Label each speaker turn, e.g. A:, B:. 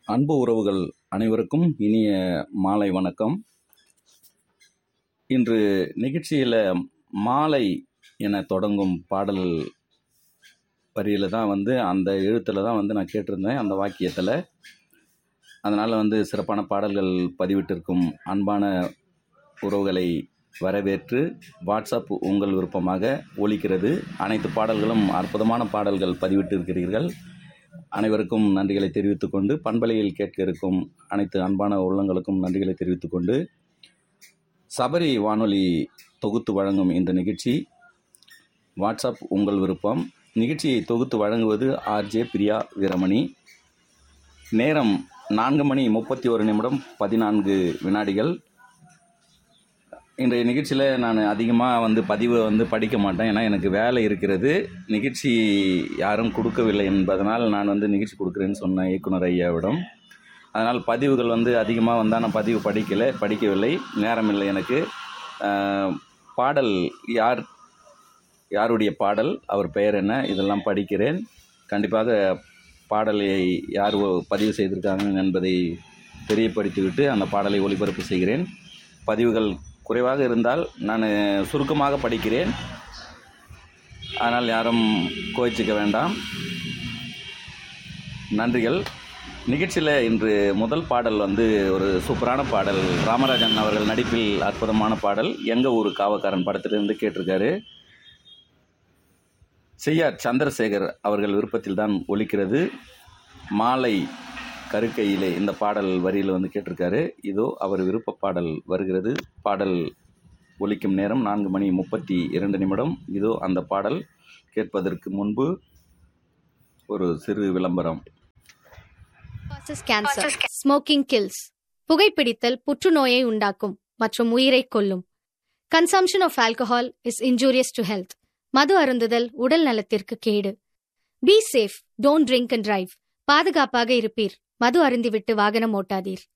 A: அன்பு உறவுகள் அனைவருக்கும் இனிய மாலை வணக்கம் இன்று நிகழ்ச்சியில் மாலை என தொடங்கும் பாடல் வரியில் தான் வந்து அந்த எழுத்தில் தான் வந்து நான் கேட்டிருந்தேன் அந்த வாக்கியத்தில் அதனால் வந்து சிறப்பான பாடல்கள் பதிவிட்டிருக்கும் அன்பான உறவுகளை வரவேற்று வாட்ஸ்அப் உங்கள் விருப்பமாக ஒலிக்கிறது அனைத்து பாடல்களும் அற்புதமான பாடல்கள் பதிவிட்டிருக்கிறீர்கள் அனைவருக்கும் நன்றிகளை தெரிவித்துக்கொண்டு பண்பலையில் கேட்க இருக்கும் அனைத்து அன்பான உள்ளங்களுக்கும் நன்றிகளை தெரிவித்துக்கொண்டு சபரி வானொலி தொகுத்து வழங்கும் இந்த நிகழ்ச்சி வாட்ஸ்அப் உங்கள் விருப்பம் நிகழ்ச்சியை தொகுத்து வழங்குவது ஆர்ஜே பிரியா வீரமணி நேரம் நான்கு மணி முப்பத்தி ஒரு நிமிடம் பதினான்கு வினாடிகள் இன்றைய நிகழ்ச்சியில் நான் அதிகமாக வந்து பதிவை வந்து படிக்க மாட்டேன் ஏன்னா எனக்கு வேலை இருக்கிறது நிகழ்ச்சி யாரும் கொடுக்கவில்லை என்பதனால் நான் வந்து நிகழ்ச்சி கொடுக்குறேன்னு சொன்னேன் இயக்குனர் ஐயாவிடம் அதனால் பதிவுகள் வந்து அதிகமாக வந்தால் நான் பதிவு படிக்கலை படிக்கவில்லை நேரம் இல்லை எனக்கு ஆஹ், பாடல் யார் யாருடைய பாடல் அவர் பெயர் என்ன இதெல்லாம் படிக்கிறேன் கண்டிப்பாக பாடலை யார் ஒ- பதிவு செய்திருக்காங்க என்பதை தெரியப்படுத்திவிட்டு அந்த பாடலை ஒளிபரப்பு செய்கிறேன் பதிவுகள் குறைவாக இருந்தால் நான் சுருக்கமாக படிக்கிறேன் அதனால் யாரும் கோச்சிக்க வேண்டாம் நன்றிகள் நிகழ்ச்சியில் இன்று முதல் பாடல் வந்து ஒரு சூப்பரான பாடல் ராமராஜன் அவர்கள் நடிப்பில் அற்புதமான பாடல் எங்க ஊர் காவக்காரன் படத்திலிருந்து கேட்டிருக்காரு செய்யார் சந்திரசேகர் அவர்கள் விருப்பத்தில் தான் ஒலிக்கிறது மாலை கருக்கையிலே இந்த பாடல் வரியில் வந்து கேட்டிருக்காரு இதோ அவர் விருப்ப பாடல் வருகிறது பாடல் ஒலிக்கும் நேரம் நான்கு மணி முப்பத்தி இரண்டு நிமிடம் இதோ அந்த பாடல் கேட்பதற்கு முன்பு ஒரு சிறு விளம்பரம்
B: causes cancer. Smoking kills. புகைப்பிடித்தல் புற்றுநோயை உண்டாக்கும் மற்றும் உயிரை கொல்லும் consumption of alcohol is injurious to health மது அருந்துதல் உடல் நலத்திற்கு கேடு be safe don't drink and drive பாதுகாப்பாக இருப்பீர் மது அருந்திவிட்டு வாகனம் ஓட்டாதீர்